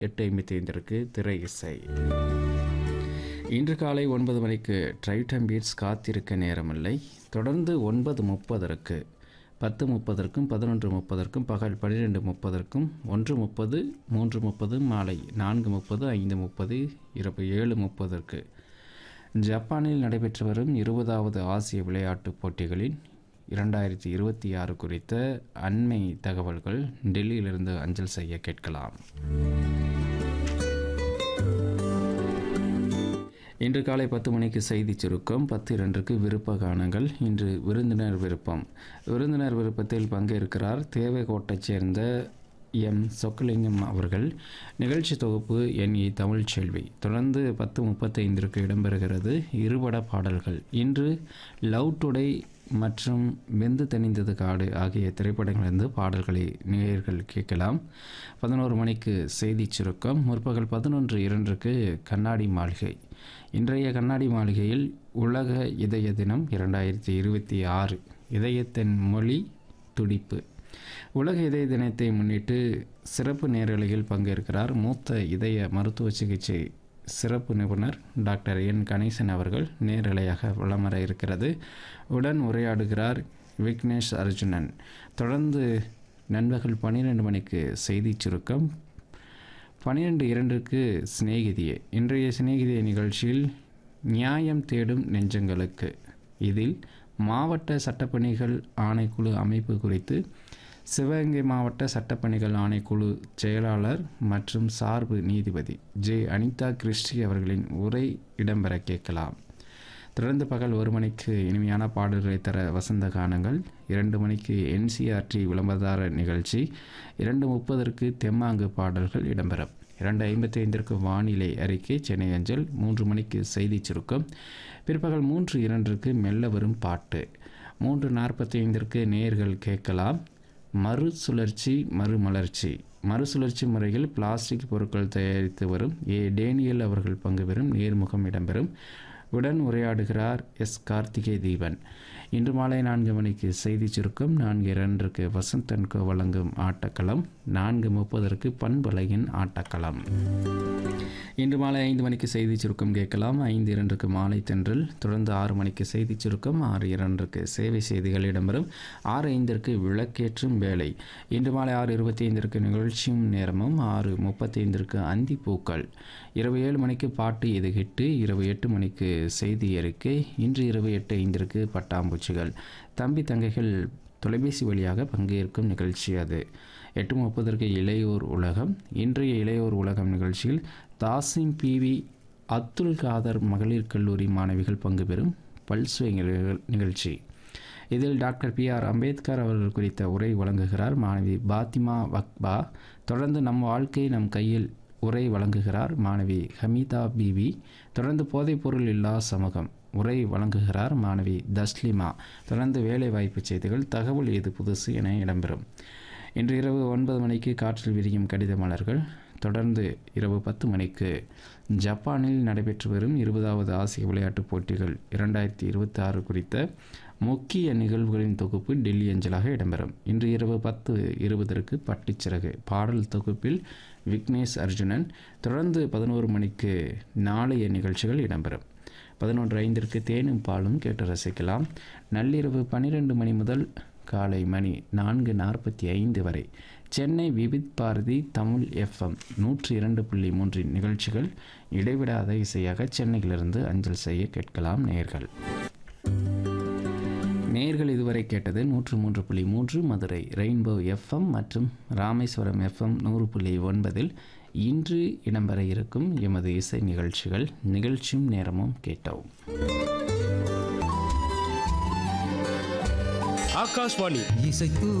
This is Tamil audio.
எட்டு ஐம்பத்தி ஐந்திற்கு திரை இசை இன்று காலை ஒன்பது மணிக்கு ட்ரைட்டம் பீட்ஸ் காத்திருக்க நேரமில்லை தொடர்ந்து ஒன்பது முப்பதற்கு பத்து முப்பதற்கும் பதினொன்று முப்பதற்கும் பகல் பன்னிரெண்டு முப்பதற்கும் ஒன்று முப்பது மூன்று முப்பது மாலை நான்கு முப்பது ஐந்து முப்பது இரவு ஏழு முப்பதற்கு ஜப்பானில் நடைபெற்று வரும் இருபதாவது ஆசிய விளையாட்டுப் போட்டிகளின் இரண்டாயிரத்தி இருபத்தி ஆறு குறித்த அண்மை தகவல்கள் டெல்லியிலிருந்து அஞ்சல் செய்ய கேட்கலாம் இன்று காலை பத்து மணிக்கு செய்தி சுருக்கம் பத்து இரண்டுக்கு விருப்ப கானங்கள் இன்று விருந்தினர் விருப்பம் விருந்தினர் விருப்பத்தில் பங்கேற்கிறார் தேவகோட்டைச் சேர்ந்த எம் சொக்கலிங்கம் அவர்கள் நிகழ்ச்சி தொகுப்பு என் இ தமிழ்ச்செல்வி தொடர்ந்து பத்து முப்பத்தைந்திற்கு இடம்பெறுகிறது இருபட பாடல்கள் இன்று லவ் டுடே மற்றும் வெந்து தணிந்தது காடு ஆகிய திரைப்படங்களிலிருந்து பாடல்களை நேயர்கள் கேட்கலாம் பதினோரு மணிக்கு செய்தி சுருக்கம் முற்பகல் பதினொன்று இரண்டுக்கு கண்ணாடி மாளிகை இன்றைய கண்ணாடி மாளிகையில் உலக இதய தினம் இரண்டாயிரத்தி இருபத்தி ஆறு இதயத்தின் மொழி துடிப்பு உலக இதய தினத்தை முன்னிட்டு சிறப்பு நேரலையில் பங்கேற்கிறார் மூத்த இதய மருத்துவ சிகிச்சை சிறப்பு நிபுணர் டாக்டர் என் கணேசன் அவர்கள் நேரலையாக வலம் வர இருக்கிறது உடன் உரையாடுகிறார் விக்னேஷ் அர்ஜுனன் தொடர்ந்து நண்பகல் பன்னிரெண்டு மணிக்கு செய்தி சுருக்கம் பன்னிரெண்டு இரண்டுக்கு சிநேகிதியே இன்றைய சிநேகிதிய நிகழ்ச்சியில் நியாயம் தேடும் நெஞ்சங்களுக்கு இதில் மாவட்ட சட்டப்பணிகள் ஆணைக்குழு அமைப்பு குறித்து சிவகங்கை மாவட்ட சட்டப்பணிகள் ஆணைக்குழு செயலாளர் மற்றும் சார்பு நீதிபதி ஜே அனிதா கிறிஸ்டி அவர்களின் உரை இடம்பெற கேட்கலாம் தொடர்ந்து பகல் ஒரு மணிக்கு இனிமையான பாடல்களை தர வசந்த கானங்கள் இரண்டு மணிக்கு என்சிஆர்டி விளம்பரதார நிகழ்ச்சி இரண்டு முப்பதற்கு தெம்மாங்கு பாடல்கள் இடம்பெறும் இரண்டு ஐம்பத்தி ஐந்திற்கு வானிலை அறிக்கை சென்னை அஞ்சல் மூன்று மணிக்கு செய்தி சுருக்கம் பிற்பகல் மூன்று இரண்டிற்கு மெல்ல வரும் பாட்டு மூன்று நாற்பத்தி ஐந்திற்கு நேர்கள் கேட்கலாம் மறுசுழற்சி மறுமலர்ச்சி மறுசுழற்சி முறையில் பிளாஸ்டிக் பொருட்கள் தயாரித்து வரும் ஏ டேனியல் அவர்கள் பங்கு பெறும் நேர்முகம் இடம்பெறும் உடன் உரையாடுகிறார் எஸ் கார்த்திகை தீபன் இன்று மாலை நான்கு மணிக்கு செய்தி சுருக்கம் நான்கு இரண்டுக்கு வசந்தன்கோ வழங்கும் ஆட்டக்களம் நான்கு முப்பதற்கு பண்பலையின் ஆட்டக்களம் இன்று மாலை ஐந்து மணிக்கு செய்தி சுருக்கம் கேட்கலாம் ஐந்து இரண்டுக்கு மாலை தென்றல் தொடர்ந்து ஆறு மணிக்கு செய்தி சுருக்கம் ஆறு இரண்டுக்கு சேவை செய்திகள் இடம்பெறும் ஆறு ஐந்திற்கு விளக்கேற்றும் வேலை இன்று மாலை ஆறு இருபத்தி ஐந்திற்கு நிகழ்ச்சியும் நேரமும் ஆறு முப்பத்தி ஐந்திற்கு அந்தி பூக்கள் இரவு ஏழு மணிக்கு பாட்டு இது ஹிட்டு இரவு எட்டு மணிக்கு செய்தி அறிக்கை இன்று இரவு எட்டு ஐந்திற்கு பட்டாம்பூச்சிகள் தம்பி தங்கைகள் தொலைபேசி வழியாக பங்கேற்கும் நிகழ்ச்சி அது எட்டு முப்பதற்கு இளையோர் உலகம் இன்றைய இளையோர் உலகம் நிகழ்ச்சியில் தாசிம் பிவி அப்துல் காதர் மகளிர் கல்லூரி மாணவிகள் பங்கு பெறும் பல்சுவை நிகழ்ச்சி இதில் டாக்டர் பி ஆர் அம்பேத்கர் அவர்கள் குறித்த உரை வழங்குகிறார் மாணவி பாத்திமா வக்பா தொடர்ந்து நம் வாழ்க்கை நம் கையில் உரை வழங்குகிறார் மாணவி ஹமீதா பிவி தொடர்ந்து போதைப்பொருள் இல்லா சமூகம் உரை வழங்குகிறார் மாணவி தஸ்லிமா தொடர்ந்து வேலைவாய்ப்பு செய்திகள் தகவல் ஏது புதுசு என இடம்பெறும் இன்று இரவு ஒன்பது மணிக்கு காற்றில் விரியும் கடித மலர்கள் தொடர்ந்து இரவு பத்து மணிக்கு ஜப்பானில் நடைபெற்று வரும் இருபதாவது ஆசிய விளையாட்டுப் போட்டிகள் இரண்டாயிரத்தி இருபத்தி ஆறு குறித்த முக்கிய நிகழ்வுகளின் தொகுப்பு டெல்லி அஞ்சலாக இடம்பெறும் இன்று இரவு பத்து இருபதற்கு பட்டிச்சிறகு பாடல் தொகுப்பில் விக்னேஷ் அர்ஜுனன் தொடர்ந்து பதினோரு மணிக்கு நாளைய நிகழ்ச்சிகள் இடம்பெறும் பதினொன்று ஐந்திற்கு தேனும் பாலும் கேட்டு ரசிக்கலாம் நள்ளிரவு பன்னிரெண்டு மணி முதல் காலை மணி நான்கு நாற்பத்தி ஐந்து வரை சென்னை விவித் பாரதி தமிழ் எஃப்எம் நூற்றி இரண்டு புள்ளி மூன்றின் நிகழ்ச்சிகள் இடைவிடாத இசையாக சென்னையிலிருந்து அஞ்சல் செய்ய கேட்கலாம் நேர்கள் நேர்கள் இதுவரை கேட்டது நூற்று மூன்று புள்ளி மூன்று மதுரை ரெயின்போ எஃப்எம் மற்றும் ராமேஸ்வரம் எஃப்எம் நூறு புள்ளி ஒன்பதில் இன்று இடம்பெற இருக்கும் எமது இசை நிகழ்ச்சிகள் நிகழ்ச்சியும் நேரமும் கேட்டோம் ஆகாஷ்வாணி இசைத்து